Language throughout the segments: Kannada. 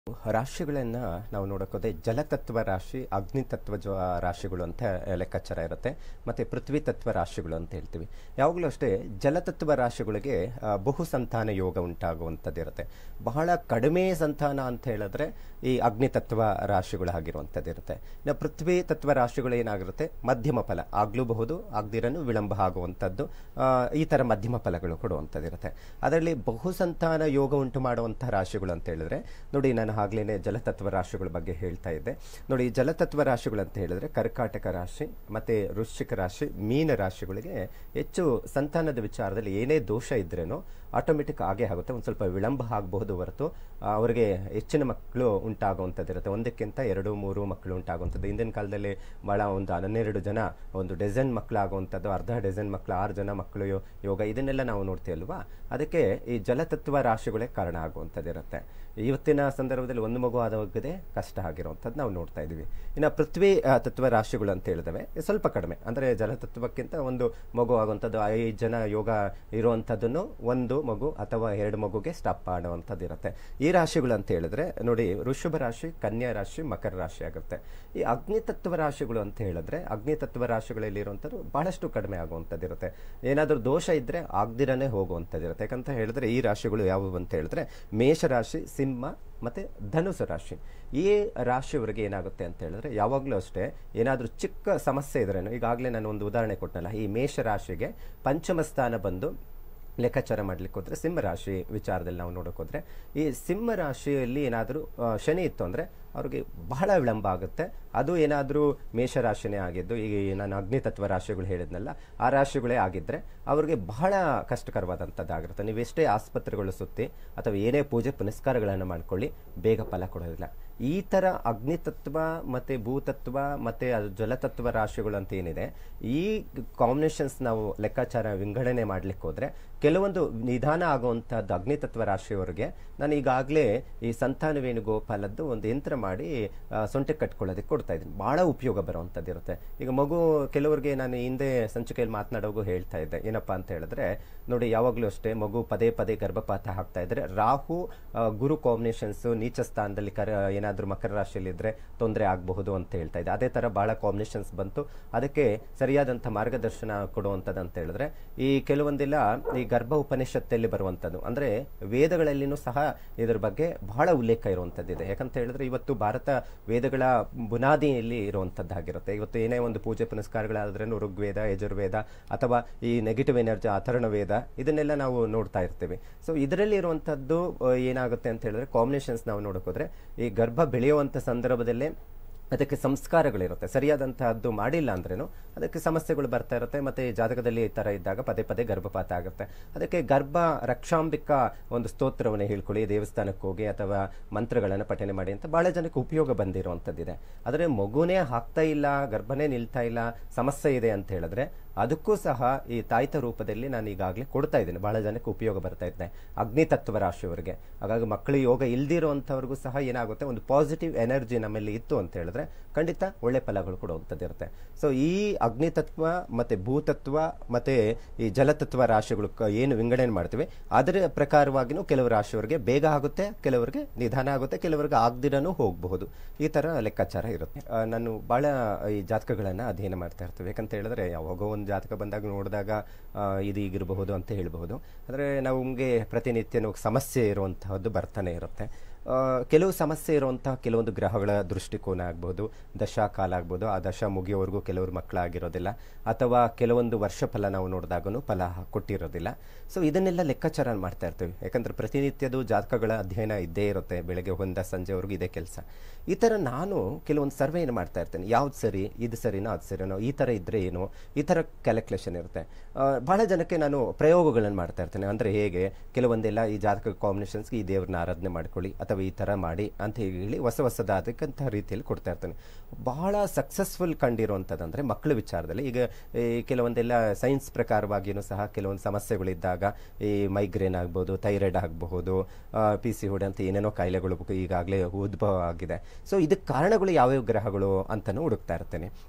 ರಾಶಿಗಳನ್ನು ನಾವು ನೋಡೋಕೋದೆ ಜಲತತ್ವ ರಾಶಿ ಅಗ್ನಿತತ್ವ ಜ್ವ ರಾಶಿಗಳು ಅಂತ ಲೆಕ್ಕಾಚಾರ ಇರುತ್ತೆ ಮತ್ತು ಪೃಥ್ವಿ ತತ್ವ ರಾಶಿಗಳು ಅಂತ ಹೇಳ್ತೀವಿ ಯಾವಾಗಲೂ ಅಷ್ಟೇ ಜಲತತ್ವ ರಾಶಿಗಳಿಗೆ ಆ, ಬಹು ಸಂತಾನ ಯೋಗ ಉಂಟಾಗುವಂಥದ್ದು ಇರುತ್ತೆ ಬಹಳ ಕಡಿಮೆ ಸಂತಾನ ಅಂತ ಹೇಳಿದ್ರೆ ಈ ಅಗ್ನಿತತ್ವ ರಾಶಿಗಳು ಆಗಿರುವಂಥದ್ದು ಇರುತ್ತೆ ಇನ್ನು ಪೃಥ್ವಿ ತತ್ವ ರಾಶಿಗಳು ಏನಾಗಿರುತ್ತೆ ಮಧ್ಯಮ ಫಲ ಆಗ್ಲೂಬಹುದು ಆಗದಿರನು ವಿಳಂಬ ಆಗುವಂಥದ್ದು ಆ, ಈ ಥರ ಮಧ್ಯಮ ಫಲಗಳು ಕೊಡುವಂಥದ್ದು ಇರುತ್ತೆ ಅದರಲ್ಲಿ ಬಹು ಸಂತಾನ ಯೋಗ ಉಂಟು ಮಾಡುವಂಥ ರಾಶಿಗಳು ಅಂತ ಹೇಳಿದ್ರೆ ನೋಡಿ ನಾನು ಆಗ್ಲೇ ಜಲತತ್ವ ರಾಶಿಗಳ ಬಗ್ಗೆ ಹೇಳ್ತಾ ಇದ್ದೆ ನೋಡಿ ಈ ಜಲತತ್ವ ರಾಶಿಗಳು ಅಂತ ಹೇಳಿದ್ರೆ ಕರ್ಕಾಟಕ ರಾಶಿ ಮತ್ತೆ ವೃಶ್ಚಿಕ ರಾಶಿ ಮೀನ ರಾಶಿಗಳಿಗೆ ಹೆಚ್ಚು ಸಂತಾನದ ವಿಚಾರದಲ್ಲಿ ಏನೇ ದೋಷ ಇದ್ರೇನೋ ಆಟೋಮೆಟಿಕ್ ಆಗೇ ಆಗುತ್ತೆ ಒಂದು ಸ್ವಲ್ಪ ವಿಳಂಬ ಆಗಬಹುದು ಹೊರತು ಆ, ಅವರಿಗೆ ಹೆಚ್ಚಿನ ಮಕ್ಕಳು ಉಂಟಾಗುವಂಥದ್ದು ಇರುತ್ತೆ ಒಂದಕ್ಕಿಂತ ಎರಡು ಮೂರು ಮಕ್ಕಳು ಉಂಟಾಗುವಂಥದ್ದು ಹಿಂದಿನ ಕಾಲದಲ್ಲಿ ಭಾಳ ಒಂದು ಹನ್ನೆರಡು ಜನ ಒಂದು ಡಜನ್ ಮಕ್ಕಳಾಗುವಂಥದ್ದು ಅರ್ಧ ಡಜನ್ ಮಕ್ಕಳು ಆರು ಜನ ಮಕ್ಕಳು ಯೋ- ಯೋಗ ಇದನ್ನೆಲ್ಲ ನಾವು ನೋಡ್ತೀವಿ ಅಲ್ವಾ ಅದಕ್ಕೆ ಈ ಜಲತತ್ವ ರಾಶಿಗಳೇ ಕಾರಣ ಆಗುವಂಥದ್ದು ಇರುತ್ತೆ ಇವತ್ತಿನ ಸಂದರ್ಭದಲ್ಲಿ ಒಂದು ಮಗು ಆದವಾಗದೆ ಕಷ್ಟ ಆಗಿರುವಂಥದ್ದು ನಾವು ನೋಡ್ತಾ ಇದ್ದೀವಿ ಇನ್ನು ಪೃಥ್ವಿ ಆ, ತತ್ವ ರಾಶಿಗಳು ಅಂತ ಹೇಳಿದವೆ ಸ್ವಲ್ಪ ಕಡಿಮೆ ಅಂದರೆ ಜಲತತ್ವಕ್ಕಿಂತ ಒಂದು ಮಗು ಆಗುವಂಥದ್ದು ಐದು ಜನ ಯೋಗ ಇರುವಂಥದ್ದನ್ನು ಒಂದು ಮಗು ಅಥವಾ ಎರಡು ಮಗುಗೆ ಸ್ಟಾಪ್ ಮಾಡುವಂಥದ್ದು ಇರುತ್ತೆ ಈ ರಾಶಿಗಳು ಅಂತ ಹೇಳಿದ್ರೆ ನೋಡಿ ವೃಷಭ ರಾಶಿ ಕನ್ಯಾ ರಾಶಿ ಮಕರ ರಾಶಿ ಆಗುತ್ತೆ ಈ ಅಗ್ನಿತತ್ವ ರಾಶಿಗಳು ಅಂತ ಹೇಳಿದ್ರೆ ಅಗ್ನಿತತ್ವ ರಾಶಿಗಳಲ್ಲಿ ಇರುವಂಥದ್ದು ಬಹಳಷ್ಟು ಕಡಿಮೆ ಆಗುವಂಥದ್ದು ಇರುತ್ತೆ ಏನಾದರೂ ದೋಷ ಇದ್ದರೆ ಆಗದಿರನೇ ಹೋಗುವಂಥದ್ದು ಇರುತ್ತೆ ಯಾಕಂತ ಹೇಳಿದ್ರೆ ಈ ರಾಶಿಗಳು ಯಾವುವು ಅಂತ ಹೇಳಿದ್ರೆ ಮೇಷರಾಶಿ ಸಿಂಹ ಮತ್ತು ಧನುಸು ರಾಶಿ ಈ ರಾಶಿಯವರಿಗೆ ಏನಾಗುತ್ತೆ ಅಂತ ಹೇಳಿದ್ರೆ ಯಾವಾಗಲೂ ಅಷ್ಟೇ ಏನಾದರೂ ಚಿಕ್ಕ ಸಮಸ್ಯೆ ಇದ್ರೇನು ಈಗಾಗಲೇ ನಾನು ಒಂದು ಉದಾಹರಣೆ ಕೊಟ್ಟನಲ್ಲ ಈ ಮೇಷ ರಾಶಿಗೆ ಪಂಚಮ ಸ್ಥಾನ ಬಂದು ಲೆಕ್ಕಾಚಾರ ಮಾಡ್ಲಿಕ್ಕೆ ಹೋದ್ರೆ ಸಿಂಹ ರಾಶಿ ವಿಚಾರದಲ್ಲಿ ನಾವು ನೋಡೋಕೆ ಹೋದ್ರೆ ಈ ಸಿಂಹ ರಾಶಿಯಲ್ಲಿ ಏನಾದರೂ ಶನಿ ಇತ್ತು ಅಂದರೆ ಅವ್ರಿಗೆ ಬಹಳ ವಿಳಂಬ ಆಗುತ್ತೆ ಅದು ಏನಾದರೂ ಮೇಷರಾಶಿನೇ ಆಗಿದ್ದು ಈಗ ಈ ನಾನು ಅಗ್ನಿತತ್ವ ರಾಶಿಗಳು ಹೇಳಿದ್ನಲ್ಲ ಆ ರಾಶಿಗಳೇ ಆಗಿದ್ದರೆ ಅವ್ರಿಗೆ ಬಹಳ ಕಷ್ಟಕರವಾದಂಥದ್ದಾಗಿರುತ್ತೆ ನೀವು ಎಷ್ಟೇ ಆಸ್ಪತ್ರೆಗಳು ಸುತ್ತಿ ಅಥವಾ ಏನೇ ಪೂಜೆ ಪುನಸ್ಕಾರಗಳನ್ನು ಮಾಡ್ಕೊಳ್ಳಿ ಬೇಗ ಫಲ ಕೊಡೋದಿಲ್ಲ ಈ ಥರ ಅಗ್ನಿತತ್ವ ಮತ್ತು ಭೂತತ್ವ ಮತ್ತು ಅದು ಜಲತತ್ವ ರಾಶಿಗಳು ಅಂತ ಏನಿದೆ ಈ ಕಾಂಬಿನೇಷನ್ಸ್ ನಾವು ಲೆಕ್ಕಾಚಾರ ವಿಂಗಡಣೆ ಮಾಡ್ಲಿಕ್ಕೆ ಹೋದರೆ ಕೆಲವೊಂದು ನಿಧಾನ ಆಗುವಂಥದ್ದು ಅಗ್ನಿತತ್ವ ರಾಶಿಯವರಿಗೆ ನಾನು ಈಗಾಗಲೇ ಈ ಸಂತಾನ ವೇಣುಗೋಪಾಲದ್ದು ಒಂದು ಯಂತ್ರ ಮಾಡಿ ಆ, ಸೊಂಟಕ್ಕೆ ಕಟ್ಕೊಳ್ಳೋದಕ್ಕೆ ಕೊಡ್ತಾ ಇದ್ದೀನಿ ಭಾಳ ಉಪಯೋಗ ಬರುವಂಥದ್ದು ಇರುತ್ತೆ ಈಗ ಮಗು ಕೆಲವರಿಗೆ ನಾನು ಹಿಂದೆ ಸಂಚಿಕೆಯಲ್ಲಿ ಮಾತನಾಡೋಗೂ ಹೇಳ್ತಾ ಇದ್ದೆ ಏನಪ್ಪ ಅಂತ ಹೇಳಿದ್ರೆ ನೋಡಿ ಯಾವಾಗಲೂ ಅಷ್ಟೇ ಮಗು ಪದೇ ಪದೇ ಗರ್ಭಪಾತ ಆಗ್ತಾ ಇದ್ರೆ ರಾಹು ಆ, ಗುರು ಕಾಂಬಿನೇಷನ್ಸು ನೀಚ ಸ್ಥಾನದಲ್ಲಿ ಕರ ಏನಾದರೂ ಮಕರ ರಾಶಿಯಲ್ಲಿ ಇದ್ರೆ ತೊಂದರೆ ಆಗಬಹುದು ಅಂತ ಹೇಳ್ತಾ ಇದ್ದೆ ಅದೇ ಥರ ಭಾಳ ಕಾಂಬಿನೇಷನ್ಸ್ ಬಂತು ಅದಕ್ಕೆ ಸರಿಯಾದಂಥ ಮಾರ್ಗದರ್ಶನ ಕೊಡುವಂಥದ್ದು ಅಂತ ಹೇಳಿದ್ರೆ ಈ ಕೆಲವೊಂದೆಲ್ಲ ಈ ಗರ್ಭ ಉಪನಿಷತ್ತಲ್ಲಿ ಬರುವಂಥದ್ದು ಅಂದರೆ ವೇದಗಳಲ್ಲಿನೂ ಸಹ ಇದರ ಬಗ್ಗೆ ಬಹಳ ಉಲ್ಲೇಖ ಇರುವಂಥದ್ದಿದೆ ಯಾಕಂತ ಹೇಳಿದ್ರೆ ಇವತ್ತು ಭಾರತ ವೇದಗಳ ಬುನಾದಿಯಲ್ಲಿ ಇರುವಂಥದ್ದಾಗಿರುತ್ತೆ ಇವತ್ತು ಏನೇ ಒಂದು ಪೂಜೆ ಪುನಸ್ಕಾರಗಳಾದ್ರೂ ಋಗ್ವೇದ ಯಜುರ್ವೇದ ಅಥವಾ ಈ ನೆಗೆಟಿವ್ ಎನರ್ಜಿ ಅಥರ್ಣ ವೇದ ಇದನ್ನೆಲ್ಲ ನಾವು ನೋಡ್ತಾ ಇರ್ತೀವಿ ಸೊ ಇದರಲ್ಲಿ ಇರುವಂಥದ್ದು ಆ, ಏನಾಗುತ್ತೆ ಅಂತ ಹೇಳಿದ್ರೆ ಕಾಂಬಿನೇಷನ್ಸ್ ನಾವು ನೋಡೋಕೋದ್ರೆ ಈ ಗರ್ಭ ಬೆಳೆಯುವಂಥ ಸಂದರ್ಭದಲ್ಲೇ ಅದಕ್ಕೆ ಸಂಸ್ಕಾರಗಳಿರುತ್ತೆ ಸರಿಯಾದಂತಹದ್ದು ಮಾಡಿಲ್ಲ ಅಂದ್ರೇನು ಅದಕ್ಕೆ ಸಮಸ್ಯೆಗಳು ಬರ್ತಾ ಇರುತ್ತೆ ಮತ್ತೆ ಈ ಜಾತಕದಲ್ಲಿ ಈ ಥರ ಇದ್ದಾಗ ಪದೇ ಪದೇ ಗರ್ಭಪಾತ ಆಗುತ್ತೆ ಅದಕ್ಕೆ ಗರ್ಭ ರಕ್ಷಾಂಬಿಕಾ ಒಂದು ಸ್ತೋತ್ರವನ್ನು ಹೇಳ್ಕೊಳ್ಳಿ ದೇವಸ್ಥಾನಕ್ಕೆ ಹೋಗಿ ಅಥವಾ ಮಂತ್ರಗಳನ್ನು ಪಠನೆ ಮಾಡಿ ಅಂತ ಬಹಳ ಜನಕ್ಕೆ ಉಪಯೋಗ ಬಂದಿರುವಂಥದ್ದಿದೆ ಆದರೆ ಮಗುನೇ ಆಗ್ತಾ ಇಲ್ಲ ಗರ್ಭನೇ ನಿಲ್ತಾ ಇಲ್ಲ ಸಮಸ್ಯೆ ಇದೆ ಅಂತ ಹೇಳಿದ್ರೆ ಅದಕ್ಕೂ ಸಹ ಈ ತಾಯ್ತ ರೂಪದಲ್ಲಿ ನಾನು ಈಗಾಗಲೇ ಕೊಡ್ತಾ ಇದ್ದೀನಿ ಬಹಳ ಜನಕ್ಕೆ ಉಪಯೋಗ ಬರ್ತಾ ಇದೆ ಅಗ್ನಿತತ್ವ ರಾಶಿಯವರಿಗೆ ಹಾಗಾಗಿ ಮಕ್ಕಳು ಯೋಗ ಇಲ್ದಿರುವಂಥವ್ರಿಗೂ ಸಹ ಏನಾಗುತ್ತೆ ಒಂದು ಪಾಸಿಟಿವ್ ಎನರ್ಜಿ ನಮ್ಮಲ್ಲಿ ಇತ್ತು ಅಂತ ಹೇಳಿದ್ರೆ ಖಂಡಿತ ಒಳ್ಳೆ ಫಲಗಳು ಕೊಡುವಂಥದ್ದಿರುತ್ತೆ ಸೊ ಈ ಅಗ್ನಿತತ್ವ ಮತ್ತು ಭೂತತ್ವ ಮತ್ತು ಈ ಜಲತತ್ವ ರಾಶಿಗಳು ಕ- ಏನು ವಿಂಗಡಣೆ ಮಾಡ್ತೀವಿ ಅದರ ಪ್ರಕಾರವಾಗಿನೂ ಕೆಲವು ರಾಶಿಯವರಿಗೆ ಬೇಗ ಆಗುತ್ತೆ ಕೆಲವರಿಗೆ ನಿಧಾನ ಆಗುತ್ತೆ ಕೆಲವರಿಗೆ ಆಗದಿರನೂ ಹೋಗಬಹುದು ಈ ಥರ ಲೆಕ್ಕಾಚಾರ ಇರುತ್ತೆ ಆ, ನಾನು ಭಾಳ ಈ ಜಾತಕಗಳನ್ನು ಅಧ್ಯಯನ ಮಾಡ್ತಾ ಇರ್ತೀವಿ ಯಾಕಂತ ಹೇಳಿದ್ರೆ ಯಾವಾಗೋ ಒಂದು ಜಾತಕ ಬಂದಾಗ ನೋಡಿದಾಗ ಆ, ಇದು ಹೀಗಿರಬಹುದು ಅಂತ ಹೇಳಬಹುದು ಆದರೆ ನಮಗೆ ಪ್ರತಿನಿತ್ಯನೂ ಸಮಸ್ಯೆ ಇರುವಂತಹದ್ದು ಬರ್ತಾನೆ ಇರುತ್ತೆ ಆ, ಕೆಲವು ಸಮಸ್ಯೆ ಇರುವಂತಹ ಕೆಲವೊಂದು ಗ್ರಹಗಳ ದೃಷ್ಟಿಕೋನ ಆಗ್ಬೋದು ದಶಾ ಕಾಲ ಆಗ್ಬೋದು ಆ ದಶ ಮುಗಿಯೋವರೆಗೂ ಕೆಲವರು ಮಕ್ಕಳಾಗಿರೋದಿಲ್ಲ ಅಥವಾ ಕೆಲವೊಂದು ವರ್ಷ ಫಲ ನಾವು ನೋಡಿದಾಗೂ ಫಲ ಕೊಟ್ಟಿರೋದಿಲ್ಲ ಸೊ ಇದನ್ನೆಲ್ಲ ಲೆಕ್ಕಾಚಾರ ಮಾಡ್ತಾ ಇರ್ತೀವಿ ಯಾಕಂದ್ರೆ ಪ್ರತಿನಿತ್ಯದ ಜಾತಕಗಳ ಅಧ್ಯಯನ ಇದ್ದೇ ಇರುತ್ತೆ ಬೆಳಗ್ಗೆ ಒಂದ ಸಂಜೆವರೆಗೂ ಇದೇ ಕೆಲಸ ಈ ಥರ ನಾನು ಕೆಲವೊಂದು ಸರ್ವೆ ಏನು ಮಾಡ್ತಾ ಇರ್ತೇನೆ ಯಾವ್ದು ಸರಿ ಇದು ಸರಿನೋ ಅದು ಸರಿನೋ ಈ ಥರ ಇದ್ರೆ ಏನು ಈ ಥರ ಕ್ಯಾಲ್ಕುಲೇಷನ್ ಇರುತ್ತೆ ಆ, ಬಹಳ ಜನಕ್ಕೆ ನಾನು ಪ್ರಯೋಗಗಳನ್ನು ಮಾಡ್ತಾ ಇರ್ತೇನೆ ಅಂದರೆ ಹೇಗೆ ಕೆಲವೊಂದೆಲ್ಲ ಈ ಜಾತಕ ಕಾಂಬಿನೇಷನ್ಸ್ಗೆ ಈ ದೇವ್ರನ್ನ ಆರಾಧನೆ ಮಾಡ್ಕೊಳ್ಳಿ ಅಥವಾ ಈ ಥರ ಮಾಡಿ ಅಂತ ಹೇಳಿ ಹೊಸ ಹೊಸದಾದಕ್ಕಂತಹ ರೀತಿಯಲ್ಲಿ ಕೊಡ್ತಾ ಇರ್ತೇನೆ ಬಹಳ ಸಕ್ಸಸ್ಫುಲ್ ಕಂಡಿರುವಂಥದ್ದು ಅಂದರೆ ಮಕ್ಕಳ ವಿಚಾರದಲ್ಲಿ ಈಗ ಈ ಕೆಲವೊಂದೆಲ್ಲ ಸೈನ್ಸ್ ಪ್ರಕಾರವಾಗಿಯೂ ಸಹ ಕೆಲವೊಂದು ಸಮಸ್ಯೆಗಳಿದ್ದಾಗ ಈ ಮೈಗ್ರೇನ್ ಆಗ್ಬೋದು ಥೈರಾಯ್ಡ್ ಆಗಬಹುದು ಪಿ ಸಿ ಹುಡ್ ಅಂತ ಏನೇನೋ ಕಾಯಿಲೆಗಳು ಈಗಾಗಲೇ ಉದ್ಭವ ಆಗಿದೆ ಸೊ ಇದಕ್ಕೆ ಕಾರಣಗಳು ಯಾವ್ಯಾವ ಗ್ರಹಗಳು ಅಂತಲೂ ಹುಡುಕ್ತಾ ಇರ್ತೇನೆ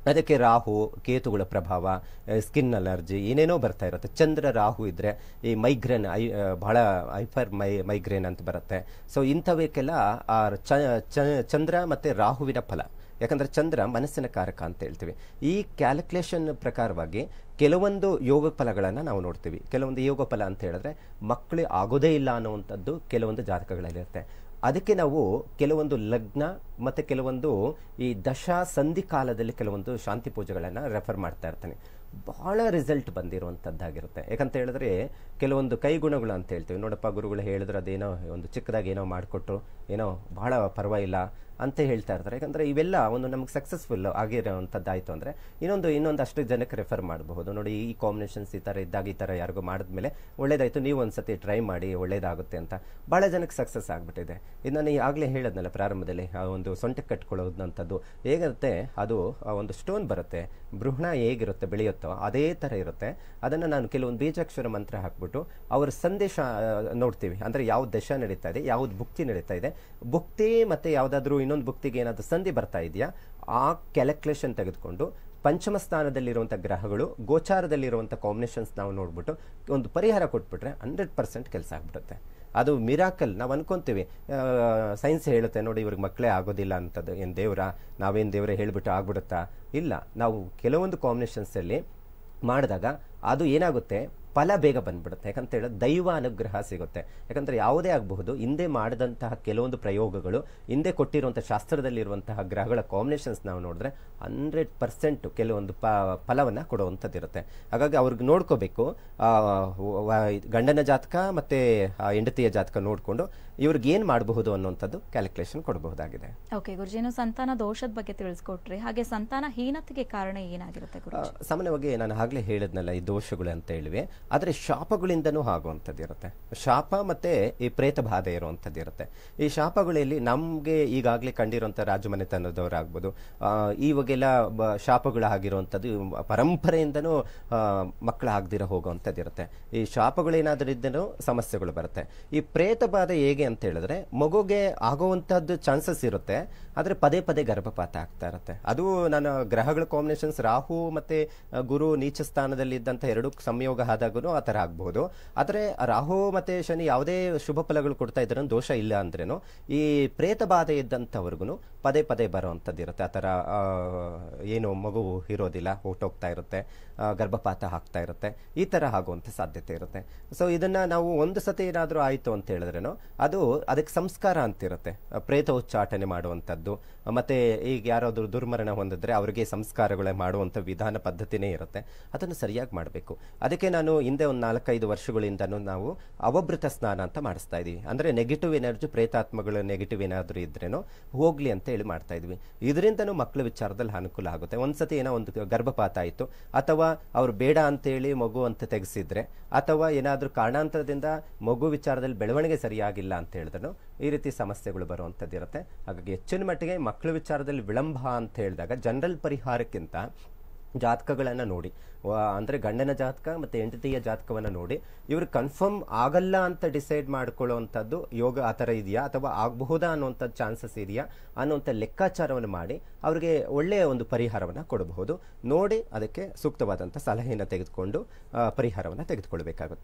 ಅದಕ್ಕೆ ರಾಹು ಕೇತುಗಳ ಪ್ರಭಾವ ಸ್ಕಿನ್ ಅಲರ್ಜಿ ಏನೇನೋ ಬರ್ತಾ ಇರುತ್ತೆ ಚಂದ್ರ ರಾಹು ಇದ್ರೆ ಈ ಮೈಗ್ರೇನ್ ಐ ಆ, ಬಹಳ ಹೈಪರ್ ಮೈ ಮೈಗ್ರೇನ್ ಅಂತ ಬರುತ್ತೆ ಸೊ ಇಂಥವಕ್ಕೆಲ್ಲ ಆ ಚ- ಚ- ಚಂದ್ರ ಮತ್ತೆ ರಾಹುವಿನ ಫಲ ಯಾಕಂದ್ರೆ ಚಂದ್ರ ಮನಸ್ಸಿನ ಕಾರಕ ಅಂತ ಹೇಳ್ತೀವಿ ಈ ಕ್ಯಾಲ್ಕುಲೇಷನ್ ಪ್ರಕಾರವಾಗಿ ಕೆಲವೊಂದು ಯೋಗ ಫಲಗಳನ್ನು ನಾವು ನೋಡ್ತೀವಿ ಕೆಲವೊಂದು ಯೋಗ ಫಲ ಅಂತ ಹೇಳಿದ್ರೆ ಮಕ್ಕಳು ಆಗೋದೇ ಇಲ್ಲ ಅನ್ನುವಂಥದ್ದು ಕೆಲವೊಂದು ಜಾತಕಗಳಲ್ಲಿರುತ್ತೆ ಅದಕ್ಕೆ ನಾವು ಕೆಲವೊಂದು ಲಗ್ನ ಮತ್ತು ಕೆಲವೊಂದು ಈ ದಶಾ ಸಂಧಿ ಕಾಲದಲ್ಲಿ ಕೆಲವೊಂದು ಶಾಂತಿ ಪೂಜೆಗಳನ್ನು ರೆಫರ್ ಮಾಡ್ತಾ ಇರ್ತೀನಿ ಬಹಳ ರಿಸಲ್ಟ್ ಬಂದಿರುವಂಥದ್ದಾಗಿರುತ್ತೆ ಯಾಕಂತ ಹೇಳಿದ್ರೆ ಕೆಲವೊಂದು ಕೈಗುಣಗಳು ಅಂತ ಹೇಳ್ತೀವಿ ನೋಡಪ್ಪ ಗುರುಗಳು ಹೇಳಿದ್ರೆ ಅದೇನೋ ಒಂದು ಚಿಕ್ಕದಾಗಿ ಏನೋ ಮಾಡಿಕೊಟ್ರು ಏನೋ ಬಹಳ ಪರವಾಗಿಲ್ಲ ಅಂತ ಹೇಳ್ತಾ ಇರ್ತಾರೆ ಯಾಕಂದ್ರೆ ಇವೆಲ್ಲ ಒಂದು ನಮಗೆ ಸಕ್ಸಸ್ಫುಲ್ ಆಗಿರೋವಂಥದ್ದಾಯಿತು ಅಂದರೆ ಇನ್ನೊಂದು ಇನ್ನೊಂದು ಅಷ್ಟು ಜನಕ್ಕೆ ರೆಫರ್ ಮಾಡಬಹುದು ನೋಡಿ ಈ ಕಾಂಬಿನೇಷನ್ಸ್ ಈ ಥರ ಇದ್ದಾಗ ಈ ಥರ ಯಾರಿಗೂ ಮಾಡಿದ್ಮೇಲೆ ಒಳ್ಳೇದಾಯಿತು ನೀವು ಒಂದ್ಸತಿ ಟ್ರೈ ಮಾಡಿ ಒಳ್ಳೇದಾಗುತ್ತೆ ಅಂತ ಭಾಳ ಜನಕ್ಕೆ ಸಕ್ಸಸ್ ಆಗಿಬಿಟ್ಟಿದೆ ಇದು ನಾನು ಆಗಲೇ ಹೇಳದ್ನಲ್ಲ ಪ್ರಾರಂಭದಲ್ಲಿ ಆ ಒಂದು ಸೊಂಟಕ್ಕೆ ಕಟ್ಕೊಳ್ಳೋದಂಥದ್ದು ಹೇಗಿರುತ್ತೆ ಅದು ಆ ಒಂದು ಸ್ಟೋನ್ ಬರುತ್ತೆ ಬೃಹಣ ಹೇಗಿರುತ್ತೆ ಬೆಳೆಯುತ್ತೋ ಅದೇ ಥರ ಇರುತ್ತೆ ಅದನ್ನು ನಾನು ಕೆಲವೊಂದು ಬೀಜಾಕ್ಷರ ಮಂತ್ರ ಹಾಕ್ಬಿಟ್ಟು ಅವರ ಸಂದೇಶ ಆ, ನೋಡ್ತೀವಿ ಅಂದರೆ ಯಾವ ದಶ ನಡೀತಾ ಇದೆ ಯಾವ್ದು ಭುಕ್ತಿ ನಡೀತಾ ಇದೆ ಭುಕ್ತಿ ಮತ್ತು ಯಾವುದಾದ್ರೂ ಇನ್ನೊಂದು ಭುಕ್ತಿಗೆ ಏನಾದರೂ ಸಂಧಿ ಬರ್ತಾ ಇದೆಯಾ ಆ ಕ್ಯಾಲ್ಕುಲೇಷನ್ ತೆಗೆದುಕೊಂಡು ಪಂಚಮ ಸ್ಥಾನದಲ್ಲಿರುವಂಥ ಗ್ರಹಗಳು ಗೋಚಾರದಲ್ಲಿರುವಂಥ ಕಾಂಬಿನೇಷನ್ಸ್ ನಾವು ನೋಡ್ಬಿಟ್ಟು ಒಂದು ಪರಿಹಾರ ಕೊಟ್ಬಿಟ್ರೆ ಹಂಡ್ರೆಡ್ ಪರ್ಸೆಂಟ್ ಕೆಲಸ ಆಗ್ಬಿಡುತ್ತೆ ಅದು ಮಿರಾಕಲ್ ನಾವು ಅನ್ಕೊಂತೀವಿ ಸೈನ್ಸ್ ಹೇಳುತ್ತೆ ನೋಡಿ ಇವ್ರಿಗೆ ಮಕ್ಕಳೇ ಆಗೋದಿಲ್ಲ ಅಂತದ್ದು ಏನು ದೇವ್ರ ನಾವೇನು ದೇವರೇ ಹೇಳಿಬಿಟ್ಟು ಆಗ್ಬಿಡುತ್ತಾ ಇಲ್ಲ ನಾವು ಕೆಲವೊಂದು ಕಾಂಬಿನೇಷನ್ಸಲ್ಲಿ ಮಾಡಿದಾಗ ಅದು ಏನಾಗುತ್ತೆ ಫಲ ಬೇಗ ಬಂದ್ಬಿಡುತ್ತೆ ಯಾಕಂತ ಹೇಳಿದ್ರೆ ದೈವ ಅನುಗ್ರಹ ಸಿಗುತ್ತೆ ಯಾಕಂದ್ರೆ ಯಾವುದೇ ಆಗಬಹುದು ಹಿಂದೆ ಮಾಡಿದಂತಹ ಕೆಲವೊಂದು ಪ್ರಯೋಗಗಳು ಹಿಂದೆ ಕೊಟ್ಟಿರುವಂಥ ಶಾಸ್ತ್ರದಲ್ಲಿರುವಂತಹ ಗ್ರಹಗಳ ಕಾಂಬಿನೇಷನ್ಸ್ ನಾವು ನೋಡಿದ್ರೆ ಹಂಡ್ರೆಡ್ ಪರ್ಸೆಂಟ್ ಕೆಲವೊಂದು ಪ ಫಲವನ್ನು ಕೊಡುವಂಥದ್ದಿರುತ್ತೆ ಹಾಗಾಗಿ ಅವ್ರಿಗೆ ನೋಡ್ಕೋಬೇಕು ಆ, ವ- ಗಂಡನ ಜಾತಕ ಮತ್ತು ಹೆಂಡತಿಯ ಜಾತಕ ನೋಡಿಕೊಂಡು ಇವ್ರಿಗೆ ಏನು ಮಾಡಬಹುದು ಅನ್ನುವಂಥದ್ದು ಕ್ಯಾಲ್ಕುಲೇಷನ್ ಕೊಡಬಹುದಾಗಿದೆ ಓಕೆ ಗುರುಜೇನು ಸಂತಾನ ದೋಷದ ಬಗ್ಗೆ ತಿಳಿಸ್ಕೊಟ್ರಿ ಹಾಗೆ ಸಂತಾನ ಹೀನತೆಗೆ ಕಾರಣ ಏನಾಗಿರುತ್ತೆ ಆ, ಗುರುಜಿ ಸಾಮಾನ್ಯವಾಗಿ ನಾನು ಆಗಲೇ ಹೇಳಿದ್ನಲ್ಲ ಈ ದೋಷಗಳು ಅಂತ ಹೇಳಿವೆ ಆದರೆ ಶಾಪಗಳಿಂದನೂ ಆಗುವಂಥದ್ದು ಇರುತ್ತೆ ಶಾಪ ಮತ್ತೆ ಈ ಪ್ರೇತ ಬಾಧೆ ಇರುವಂಥದ್ದು ಇರುತ್ತೆ ಈ ಶಾಪಗಳಲ್ಲಿ ನಮಗೆ ಈಗಾಗಲೇ ಕಂಡಿರುವಂಥ ರಾಜಮನೆತನದವರಾಗ್ಬೋದು ಆ, ಇವಾಗೆಲ್ಲ ಬ- ಶಾಪಗಳಾಗಿರುವಂಥದ್ದು ಪರಂಪರೆಯಿಂದನೂ ಆ, ಮಕ್ಕಳು ಆಗದಿರೋ ಹೋಗುವಂಥದ್ದು ಇರುತ್ತೆ ಈ ಶಾಪಗಳೇನಾದರೂ ಇದ್ದನೂ ಸಮಸ್ಯೆಗಳು ಬರುತ್ತೆ ಈ ಪ್ರೇತ ಬಾಧೆ ಹೇಗೆ ಅಂತ ಹೇಳಿದ್ರೆ ಮಗುಗೆ ಆಗುವಂಥದ್ದು ಚಾನ್ಸಸ್ ಇರುತ್ತೆ ಆದರೆ ಪದೇ ಪದೇ ಗರ್ಭಪಾತ ಆಗ್ತಾ ಇರುತ್ತೆ ಅದು ನಾನು ಗ್ರಹಗಳ ಕಾಂಬಿನೇಷನ್ಸ್ ರಾಹು ಮತ್ತೆ ಆ, ಗುರು ನೀಚ ಸ್ಥಾನದಲ್ಲಿ ಇದ್ದಂಥ ಎರಡು ಸಂಯೋಗ ಆದಾಗೂ ಆ ಥರ ಆಗ್ಬೋದು ಆದರೆ ರಾಹು ಮತ್ತೆ ಶನಿ ಯಾವುದೇ ಶುಭ ಫಲಗಳು ಕೊಡ್ತಾ ಇದ್ರೆ ದೋಷ ಇಲ್ಲ ಅಂದ್ರೇನು ಈ ಪ್ರೇತ ಬಾಧೆ ಇದ್ದಂಥವ್ರಿಗೂ ಪದೇ ಪದೇ ಬರುವಂಥದ್ದು ಇರುತ್ತೆ ಆ ಥರ ಆ, ಏನು ಮಗು ಇರೋದಿಲ್ಲ ಹೊಟ್ಟೋಗ್ತಾ ಇರುತ್ತೆ ಆ, ಗರ್ಭಪಾತ ಆಗ್ತಾ ಇರುತ್ತೆ ಈ ಥರ ಆಗುವಂಥ ಸಾಧ್ಯತೆ ಇರುತ್ತೆ ಸೊ ಇದನ್ನ ನಾವು ಒಂದು ಸತಿ ಏನಾದರೂ ಆಯಿತು ಅಂತ ಹೇಳಿದ್ರೇನು ಅದು ಅದಕ್ಕೆ ಸಂಸ್ಕಾರ ಅಂತಿರುತ್ತೆ ಆ, ಪ್ರೇತ ಉಚ್ಚಾಟನೆ ಮಾಡುವಂಥದ್ದು ಮತ್ತೆ ಈಗ ಯಾರಾದರೂ ದುರ್ಮರಣ ಹೊಂದಿದ್ರೆ ಅವರಿಗೆ ಸಂಸ್ಕಾರಗಳೇ ಮಾಡುವಂಥ ವಿಧಾನ ಪದ್ಧತಿನೇ ಇರುತ್ತೆ ಅದನ್ನು ಸರಿಯಾಗಿ ಮಾಡಬೇಕು ಅದಕ್ಕೆ ನಾನು ಹಿಂದೆ ಒಂದು ನಾಲ್ಕೈದು ವರ್ಷಗಳಿಂದನೂ ನಾವು ಅವಭೃತ ಸ್ನಾನ ಅಂತ ಮಾಡಿಸ್ತಾ ಇದೀವಿ ಅಂದರೆ ನೆಗೆಟಿವ್ ಎನರ್ಜಿ ಪ್ರೇತಾತ್ಮಗಳು ನೆಗೆಟಿವ್ ಏನಾದರೂ ಇದ್ರೇನೋ ಹೋಗ್ಲಿ ಅಂತ ಹೇಳಿ ಮಾಡ್ತಾ ಇದ್ವಿ ಇದರಿಂದನೂ ಮಕ್ಕಳ ವಿಚಾರದಲ್ಲಿ ಅನುಕೂಲ ಆಗುತ್ತೆ ಒಂದ್ಸತಿ ಏನೋ ಒಂದು ಗರ್ಭಪಾತ ಆಯಿತು ಅಥವಾ ಅವ್ರು ಬೇಡ ಅಂತೇಳಿ ಮಗು ಅಂತ ತೆಗೆಸಿದ್ರೆ ಅಥವಾ ಏನಾದರೂ ಕಾರಣಾಂತರದಿಂದ ಮಗು ವಿಚಾರದಲ್ಲಿ ಬೆಳವಣಿಗೆ ಸರಿಯಾಗಿಲ್ಲ ಅಂತ ಹೇಳಿದ್ರು ಈ ರೀತಿ ಸಮಸ್ಯೆಗಳು ಬರುವಂಥದ್ದು ಇರುತ್ತೆ ಹಾಗಾಗಿ ಹೆಚ್ಚಿನ ಮಟ್ಟಿಗೆ ಮಕ್ಕಳ ವಿಚಾರದಲ್ಲಿ ವಿಳಂಬ ಅಂತ ಹೇಳಿದಾಗ ಜನರಲ್ ಪರಿಹಾರಕ್ಕಿಂತ ಜಾತಕಗಳನ್ನು ನೋಡಿ ವ- ಅಂದ್ರೆ ಗಂಡನ ಜಾತಕ ಮತ್ತು ಹೆಂಡತಿಯ ಜಾತಕವನ್ನು ನೋಡಿ ಇವರು ಕನ್ಫರ್ಮ್ ಆಗಲ್ಲ ಅಂತ ಡಿಸೈಡ್ ಮಾಡ್ಕೊಳ್ಳುವಂಥದ್ದು ಯೋಗ ಆ ಥರ ಇದೆಯಾ ಅಥವಾ ಆಗಬಹುದಾ ಅನ್ನುವಂಥದ್ದು ಚಾನ್ಸಸ್ ಇದೆಯಾ ಅನ್ನುವಂಥ ಲೆಕ್ಕಾಚಾರವನ್ನು ಮಾಡಿ ಅವರಿಗೆ ಒಳ್ಳೆಯ ಒಂದು ಪರಿಹಾರವನ್ನು ಕೊಡಬಹುದು ನೋಡಿ ಅದಕ್ಕೆ ಸೂಕ್ತವಾದಂಥ ಸಲಹೆಯನ್ನು ತೆಗೆದುಕೊಂಡು ಪರಿಹಾರವನ್ನು ತೆಗೆದುಕೊಳ್ಬೇಕಾಗುತ್ತೆ